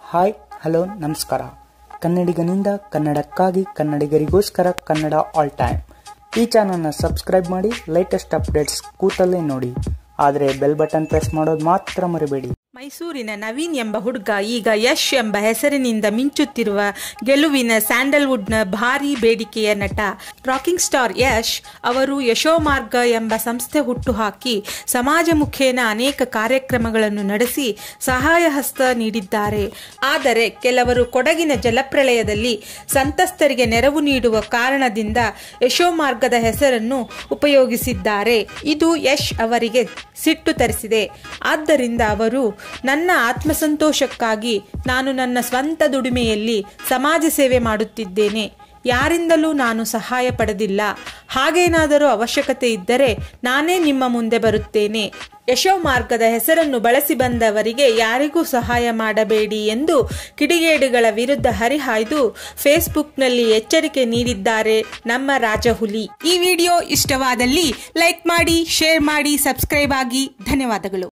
hi hello ನಮಸ್ಕಾರ ಕನ್ನಡಿಗನಿಂದ ಕನ್ನಡಕ್ಕಾಗಿ ಕನ್ನಡಿಗರಿಗೋಸ್ಕರ ಕನ್ನಡ ಆಲ್ ಟೈಮ್ ಈ ಚಾನಲ್ನ ಸಬ್ಸ್ಕ್ರೈಬ್ ಮಾಡಿ ಲೇಟೆಸ್ಟ್ ಅಪ್ಡೇಟ್ಸ್ ಕೂತಲ್ಲೇ ನೋಡಿ ಆದರೆ ಬೆಲ್ ಬಟನ್ ಪ್ರೆಸ್ ಮಾಡೋದು ಮಾತ್ರ ಮರಿಬೇಡಿ ಮೈಸೂರಿನ ನವೀನ್ ಎಂಬ ಹುಡುಗ ಈಗ ಯಶ್ ಎಂಬ ಹೆಸರಿನಿಂದ ಮಿಂಚುತ್ತಿರುವ ಗೆಲುವಿನ ಸ್ಯಾಂಡಲ್ವುಡ್ನ ಭಾರೀ ಬೇಡಿಕೆಯ ನಟ ರಾಕಿಂಗ್ ಸ್ಟಾರ್ ಯಶ್ ಅವರು ಯಶೋಮಾರ್ಗ ಎಂಬ ಸಂಸ್ಥೆ ಹುಟ್ಟುಹಾಕಿ ಸಮಾಜ ಮುಖೇನ ಅನೇಕ ಕಾರ್ಯಕ್ರಮಗಳನ್ನು ನಡೆಸಿ ಸಹಾಯ ಹಸ್ತ ನೀಡಿದ್ದಾರೆ ಆದರೆ ಕೆಲವರು ಕೊಡಗಿನ ಜಲಪ್ರಳಯದಲ್ಲಿ ಸಂತ್ರಸ್ತರಿಗೆ ನೆರವು ನೀಡುವ ಕಾರಣದಿಂದ ಯಶೋಮಾರ್ಗದ ಹೆಸರನ್ನು ಉಪಯೋಗಿಸಿದ್ದಾರೆ ಇದು ಯಶ್ ಅವರಿಗೆ ಸಿಟ್ಟು ತರಿಸಿದೆ ಆದ್ದರಿಂದ ಅವರು ನನ್ನ ಆತ್ಮಸಂತೋಷಕ್ಕಾಗಿ ನಾನು ನನ್ನ ಸ್ವಂತ ದುಡಿಮೆಯಲ್ಲಿ ಸಮಾಜ ಸೇವೆ ಮಾಡುತ್ತಿದ್ದೇನೆ ಯಾರಿಂದಲೂ ನಾನು ಸಹಾಯ ಪಡೆದಿಲ್ಲ ಹಾಗೇನಾದರೂ ಅವಶ್ಯಕತೆ ಇದ್ದರೆ ನಾನೇ ನಿಮ್ಮ ಮುಂದೆ ಬರುತ್ತೇನೆ ಯಶೋ ಮಾರ್ಗದ ಹೆಸರನ್ನು ಬಳಸಿ ಬಂದವರಿಗೆ ಯಾರಿಗೂ ಸಹಾಯ ಮಾಡಬೇಡಿ ಎಂದು ಕಿಡಿಗೇಡುಗಳ ವಿರುದ್ಧ ಹರಿಹಾಯ್ದು ಫೇಸ್ಬುಕ್ನಲ್ಲಿ ಎಚ್ಚರಿಕೆ ನೀಡಿದ್ದಾರೆ ನಮ್ಮ ರಾಜಹುಲಿ ಈ ವಿಡಿಯೋ ಇಷ್ಟವಾದಲ್ಲಿ ಲೈಕ್ ಮಾಡಿ ಶೇರ್ ಮಾಡಿ ಸಬ್ಸ್ಕ್ರೈಬ್ ಆಗಿ ಧನ್ಯವಾದಗಳು